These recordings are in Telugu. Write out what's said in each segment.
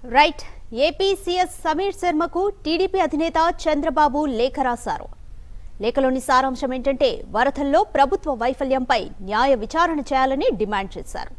రైట్ ఏపీ సీఎస్ సమీర్ శర్మకు టీడీపీ అధినేత చంద్రబాబు లేఖ రాశారు లేఖలోని సారాంశం ఏంటంటే వరదల్లో ప్రభుత్వ వైఫల్యంపై న్యాయ విచారణ చేయాలని డిమాండ్ చేశారు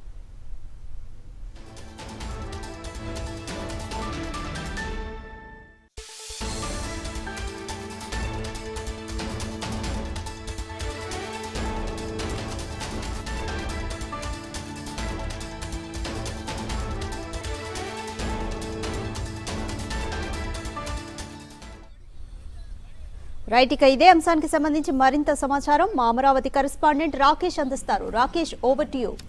రైట్ ఇక ఇదే అంశానికి సంబంధించి మరింత సమాచారం మా అమరావతి కరెస్పాండెంట్ రాకేష్ అందిస్తారు Rakesh over to you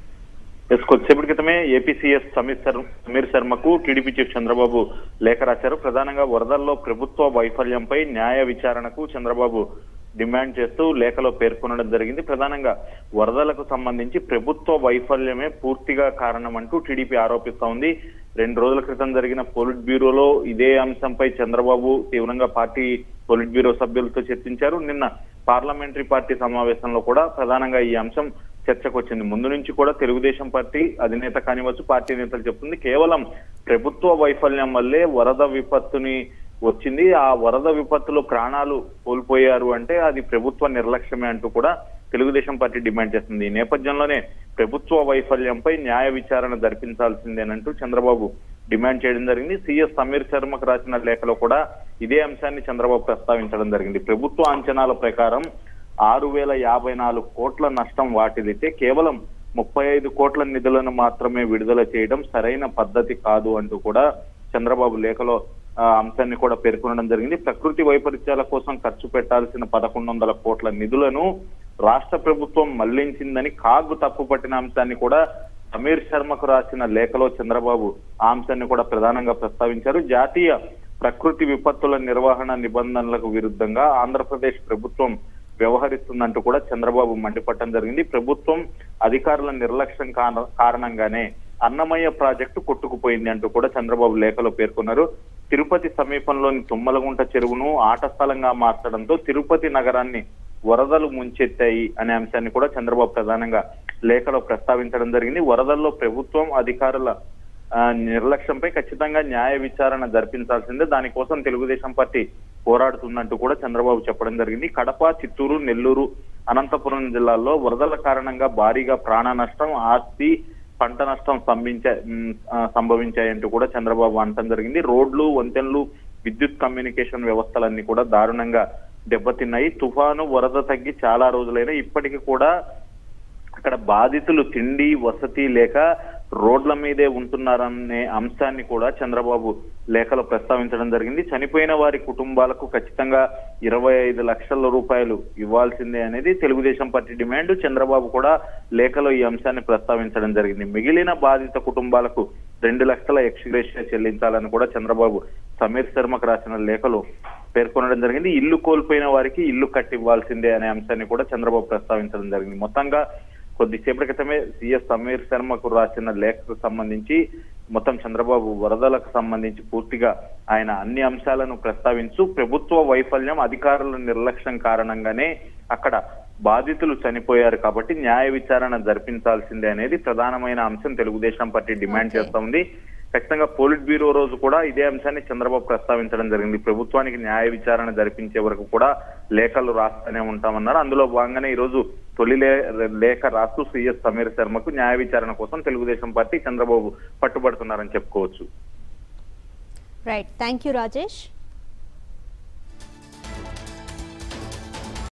yes కొద్దిసేపటి క్రితమే ఏపీసీఎస్ సమీర్ శర్- సమీర్ శర్మకు టీడీపీ చీఫ్ చంద్రబాబు లేఖ రాశారు ప్రధానంగా వరదల్లో ప్రభుత్వ వైఫల్యంపై న్యాయ విచారణకు చంద్రబాబు డిమాండ్ చేస్తూ లేఖలో పేర్కొనడం జరిగింది ప్రధానంగా వరదలకు సంబంధించి ప్రభుత్వ వైఫల్యమే పూర్తిగా కారణం అంటూ టీడీపీ ఆరోపిస్తా ఉంది రెండు రోజుల క్రితం జరిగిన పోలిట్ బ్యూరోలో ఇదే అంశంపై చంద్రబాబు తీవ్రంగా పార్టీ పోలిట్ బ్యూరో సభ్యులతో చర్చించారు నిన్న పార్లమెంటరీ పార్టీ సమావేశంలో కూడా ప్రధానంగా ఈ అంశం చర్చకు వచ్చింది ముందు నుంచి కూడా తెలుగుదేశం పార్టీ అధినేత కానివచ్చు పార్టీ నేతలు చెప్తుంది కేవలం ప్రభుత్వ వైఫల్యం వల్లే వరద విపత్తుని వచ్చింది ఆ వరద విపత్తులో ప్రాణాలు కోల్పోయారు అంటే అది ప్రభుత్వ నిర్లక్ష్యమే అంటూ కూడా తెలుగుదేశం పార్టీ డిమాండ్ చేస్తుంది ఈ నేపథ్యంలోనే ప్రభుత్వ వైఫల్యంపై న్యాయ విచారణ జరిపించాల్సిందేనంటూ చంద్రబాబు డిమాండ్ చేయడం జరిగింది సీఎస్ సమీర్ శర్మకు రాసిన లేఖలో కూడా ఇదే అంశాన్ని చంద్రబాబు ప్రస్తావించడం జరిగింది ప్రభుత్వ అంచనాల ప్రకారం ఆరు వేల యాభై నాలుగు కోట్ల నష్టం వాటిల్లితే కేవలం ముప్పై ఐదు కోట్ల నిధులను మాత్రమే విడుదల చేయడం సరైన పద్ధతి కాదు అంటూ కూడా చంద్రబాబు లేఖలో ఆ అంశాన్ని కూడా పేర్కొనడం జరిగింది ప్రకృతి వైపరీత్యాల కోసం ఖర్చు పెట్టాల్సిన పదకొండు వందల కోట్ల నిధులను రాష్ట్ర ప్రభుత్వం మళ్లించిందని కాగు తప్పుపట్టిన అంశాన్ని కూడా సమీర్ శర్మకు రాసిన లేఖలో చంద్రబాబు ఆ అంశాన్ని కూడా ప్రధానంగా ప్రస్తావించారు జాతీయ ప్రకృతి విపత్తుల నిర్వహణ నిబంధనలకు విరుద్ధంగా ఆంధ్రప్రదేశ్ ప్రభుత్వం వ్యవహరిస్తుందంటూ కూడా చంద్రబాబు మండిపట్టడం జరిగింది ప్రభుత్వం అధికారుల నిర్లక్ష్యం కాన- కారణంగానే అన్నమయ్య ప్రాజెక్టు కొట్టుకుపోయింది అంటూ కూడా చంద్రబాబు లేఖలో పేర్కొన్నారు తిరుపతి సమీపంలోని తుమ్మలగుంట చెరువును ఆట స్థలంగా మార్చడంతో తిరుపతి నగరాన్ని వరదలు ముంచెత్తాయి అనే అంశాన్ని కూడా చంద్రబాబు ప్రధానంగా లేఖలో ప్రస్తావించడం జరిగింది వరదల్లో ప్రభుత్వం అధికారుల ఆ, నిర్లక్ష్యంపై ఖచ్చితంగా న్యాయ విచారణ జరిపించాల్సిందే దానికోసం తెలుగుదేశం పార్టీ పోరాడుతుందంటూ కూడా చంద్రబాబు చెప్పడం జరిగింది కడప చిత్తూరు నెల్లూరు అనంతపురం జిల్లాల్లో వరదల కారణంగా భారీగా ప్రాణ నష్టం ఆస్తి పంట నష్టం సంభించా ఉమ్, ఆ, సంభవించాయంటూ కూడా చంద్రబాబు అనటం జరిగింది రోడ్లు వంతెనలు విద్యుత్ కమ్యూనికేషన్ వ్యవస్థలన్నీ కూడా దారుణంగా దెబ్బతిన్నాయి తుఫాను వరద తగ్గి చాలా రోజులైనా ఇప్పటికీ కూడా అక్కడ బాధితులు తిండి వసతి లేక రోడ్ల మీదే ఉంటున్నారనే అంశాన్ని కూడా చంద్రబాబు లేఖలో ప్రస్తావించడం జరిగింది చనిపోయిన వారి కుటుంబాలకు ఖచ్చితంగా ఇరవై ఐదు లక్షల రూపాయలు ఇవ్వాల్సిందే అనేది తెలుగుదేశం పార్టీ డిమాండ్ చంద్రబాబు కూడా లేఖలో ఈ అంశాన్ని ప్రస్తావించడం జరిగింది మిగిలిన బాధిత కుటుంబాలకు రెండు లక్షల ఎక్స్గ్రేషియా చెల్లించాలని కూడా చంద్రబాబు సమీర్ శర్మకు రాసిన లేఖలో పేర్కొనడం జరిగింది ఇల్లు కోల్పోయిన వారికి ఇల్లు కట్టివ్వాల్సిందే అనే అంశాన్ని కూడా చంద్రబాబు ప్రస్తావించడం జరిగింది మొత్తంగా కొద్దిసేపటి క్రితమే సీఎస్ సమీర్ శర్మకు రాసిన లేఖకు సంబంధించి మొత్తం చంద్రబాబు వరదలకు సంబంధించి పూర్తిగా ఆయన అన్ని అంశాలను ప్రస్తావించు ప్రభుత్వ వైఫల్యం అధికారుల నిర్లక్ష్యం కారణంగానే అక్కడ బాధితులు చనిపోయారు కాబట్టి న్యాయ విచారణ జరిపించాల్సిందే అనేది ప్రధానమైన అంశం తెలుగుదేశం పార్టీ డిమాండ్ Okay. చేస్తా ఉంది ఖచ్చితంగా పోలిట్ బ్యూరో రోజు కూడా ఇదే అంశాన్ని చంద్రబాబు ప్రస్తావించడం జరిగింది ప్రభుత్వానికి న్యాయ విచారణ జరిపించే వరకు కూడా లేఖలు రాస్తూనే ఉంటామన్నారు అందులో భాగంగానే ఈ రోజు తొలి లే- లేఖ రాస్తూ సీఎస్ సమీర్ శర్మకు న్యాయ విచారణ కోసం తెలుగుదేశం పార్టీ చంద్రబాబు పట్టుబడుతున్నారని చెప్పుకోవచ్చు రైట్ థ్యాంక్ యూ రాజేష్